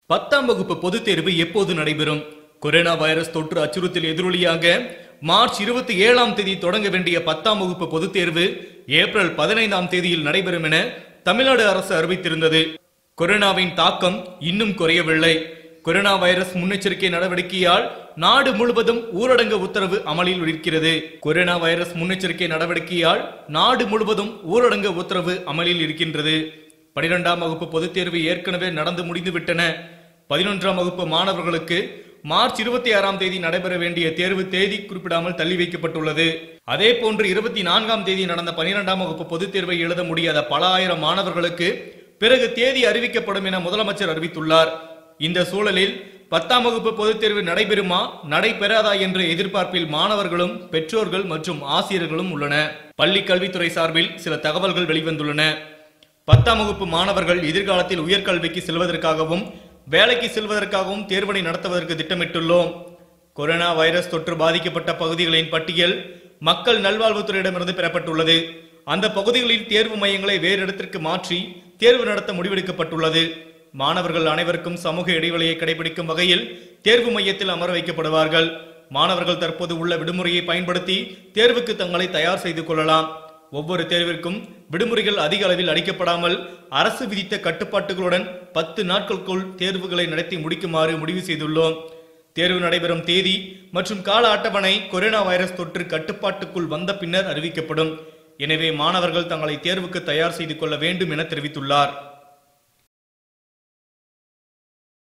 பத்தாம் வகுப்பு பொதுத் தேர்வு எப்போது நடைபெறும் கொரோனா வைரஸ் தொற்று அச்சுறுத்தல் எதிரொலியாக மார்ச் இருபத்தி ஏழாம் தேதி தொடங்க வேண்டிய பத்தாம் வகுப்பு பொதுத் தேர்வு ஏப்ரல் பதினைந்தாம் தேதியில் நடைபெறும் என தமிழ்நாடு அரசு அறிவித்திருந்தது கொரோனாவின் தாக்கம் இன்னும் குறையவில்லை கொரோனா வைரஸ் முன்னெச்சரிக்கை நடவடிக்கையால் நாடு முழுவதும் ஊரடங்கு உத்தரவு அமலில் இருக்கிறது கொரோனா வைரஸ் முன்னெச்சரிக்கை நடவடிக்கையால் நாடு முழுவதும் ஊரடங்கு உத்தரவு அமலில் இருக்கின்றது பனிரெண்டாம் வகுப்பு பொதுத் தேர்வு ஏற்கனவே நடந்து முடிந்துவிட்டன பதினொன்றாம் வகுப்பு மாணவர்களுக்கு மார்ச் இருபத்தி ஆறாம் தேதி நடைபெற வேண்டிய தேர்வு தேதி குறிப்பிடாமல் தள்ளி வைக்கப்பட்டுள்ளது அதே போன்று இருபத்தி நான்காம் தேதி நடந்த பனிரெண்டாம் வகுப்பு பொதுத் தேர்வை எழுத முடியாத பல ஆயிரம் மாணவர்களுக்கு பிறகு தேதி அறிவிக்கப்படும் என முதலமைச்சர் அறிவித்துள்ளார் இந்த சூழலில் பத்தாம் வகுப்பு பொதுத் தேர்வு நடைபெறுமா நடைபெறாதா என்ற எதிர்பார்ப்பில் மாணவர்களும் பெற்றோர்கள் மற்றும் ஆசிரியர்களும் உள்ளன பள்ளி கல்வித்துறை சார்பில் சில தகவல்கள் வெளிவந்துள்ளன பத்தாம் வகுப்பு மாணவர்கள் எதிர்காலத்தில் உயர்கல்விக்கு செல்வதற்காகவும் வேலைக்கு செல்வதற்காகவும் தேர்வினை நடத்துவதற்கு திட்டமிட்டுள்ளோம் கொரோனா வைரஸ் தொற்று பாதிக்கப்பட்ட பகுதிகளின் பட்டியல் மக்கள் நல்வாழ்வுத்துறையிடமிருந்து பெறப்பட்டுள்ளது அந்த பகுதிகளில் தேர்வு மையங்களை வேறு இடத்திற்கு மாற்றி தேர்வு நடத்த முடிவெடுக்கப்பட்டுள்ளது மாணவர்கள் அனைவருக்கும் சமூக இடைவெளியை கடைபிடிக்கும் வகையில் தேர்வு மையத்தில் அமர வைக்கப்படுவார்கள் மாணவர்கள் தற்போது உள்ள விடுமுறையை பயன்படுத்தி தேர்வுக்கு தங்களை தயார் செய்து கொள்ளலாம் ஒவ்வொரு தேர்விற்கும் விடுமுறைகள் அதிக அளவில் அளிக்கப்படாமல் அரசு விதித்த கட்டுப்பாட்டுகளுடன் பத்து நாட்களுக்குள் தேர்வுகளை நடத்தி முடிக்குமாறு முடிவு செய்துள்ளோம் தேர்வு நடைபெறும் தேதி மற்றும் கால அட்டவணை கொரோனா வைரஸ் தொற்று கட்டுப்பாட்டுக்குள் வந்த பின்னர் அறிவிக்கப்படும் எனவே மாணவர்கள் தங்களை தேர்வுக்கு தயார் செய்து கொள்ள வேண்டும் என தெரிவித்துள்ளார்